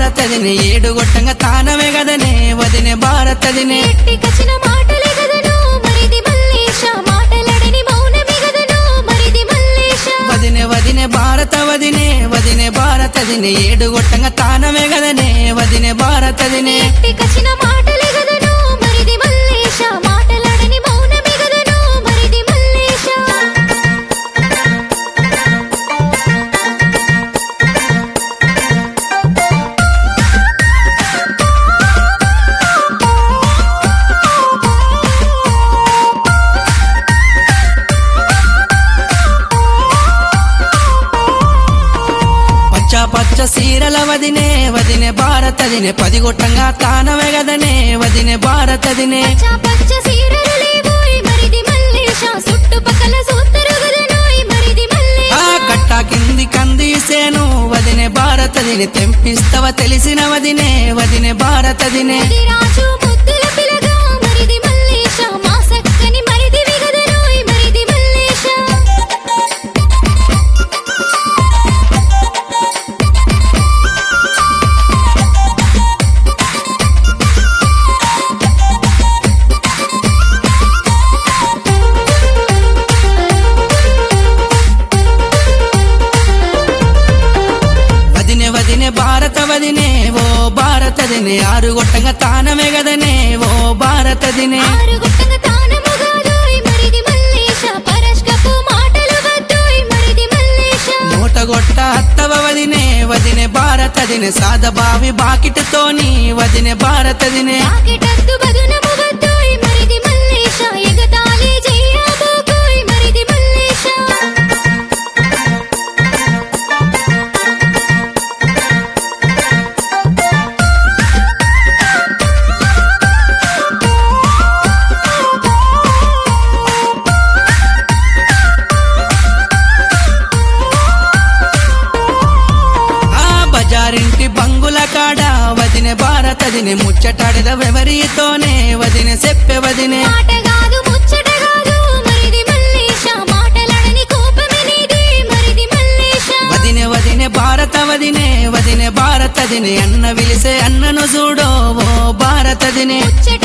భారతదినే ఏడు గొట్టంగా తానమే గదనే వదినే భారతదినే ఎట్టి కచిన మాటలే గదను మరిది మల్లేశ మాటలడని మౌనమే గదను మరిది మల్లేశ వదినే వదినే భారత వదినే వదినే భారతదినే ఏడు గొట్టంగా తానమే గదనే వదినే భారతదినే ఎట్టి కచిన మాటలే గదను మరిది మల్లేశ మాటలడని మౌనమే గదను మరిది మల్లేశ పచ్చ పచ్చ సీరల వదినే వదినే భారతదినే పది గొట్టంగా తానమే గదనే వదినే భారతదినే పచ్చ పచ్చ సీరలు లేవోయ్ మరిది మల్లేశ చుట్టుపక్కల సూత్తరు గదనోయ్ మరిది ఆ మల్లేశ కట్ట కింది కందీసేను వదినే భారతదిని తెంపిస్తవ తెలిసిన వదినే వదినే భారతదినే ఇది రాజు ముద్దుల పిలగా మరిది మల్లేశ మా సక్కని మరిది విగదనోయ్ మరిది మల్లేశ వదినే వదినే భారత వదినే ఓ భారతదినే ఆరు గొట్టంగా తానమే గదనే ఓ భారతదినే ఆరు గుట్టంగ తానము గాదోయ్ మరిది మల్లేశ పరస్కపు మాటలు వద్దోయ్ మరిది మల్లేశ మూట గొట్ట అత్తవ వదినే వదినే భారతదినే సాదబావి బాకిటితోని వదినే భారతదినే రాకెటద్దు బదునము వద్దోయ్ మరిది మల్లేశ ఎగతాళి చెయ్యబోకోయ్ మరిది మల్లేశ ఆ బజారింటి బంగుల కాడ వదినే భారతదినే ముచ్చటాడిద వెవరితోనే వదినే చెప్పే వదినే మాట కాదు ముచ్చట కాదు మరిది మల్లేశ మాటలడని కోపమే నీది మరిది మల్లేశ వదినే వదినే భారత వదినే వదినే భారతదినే అన్న విలిసే అన్నను చూడో ఓ భారతదినే ముచ్చట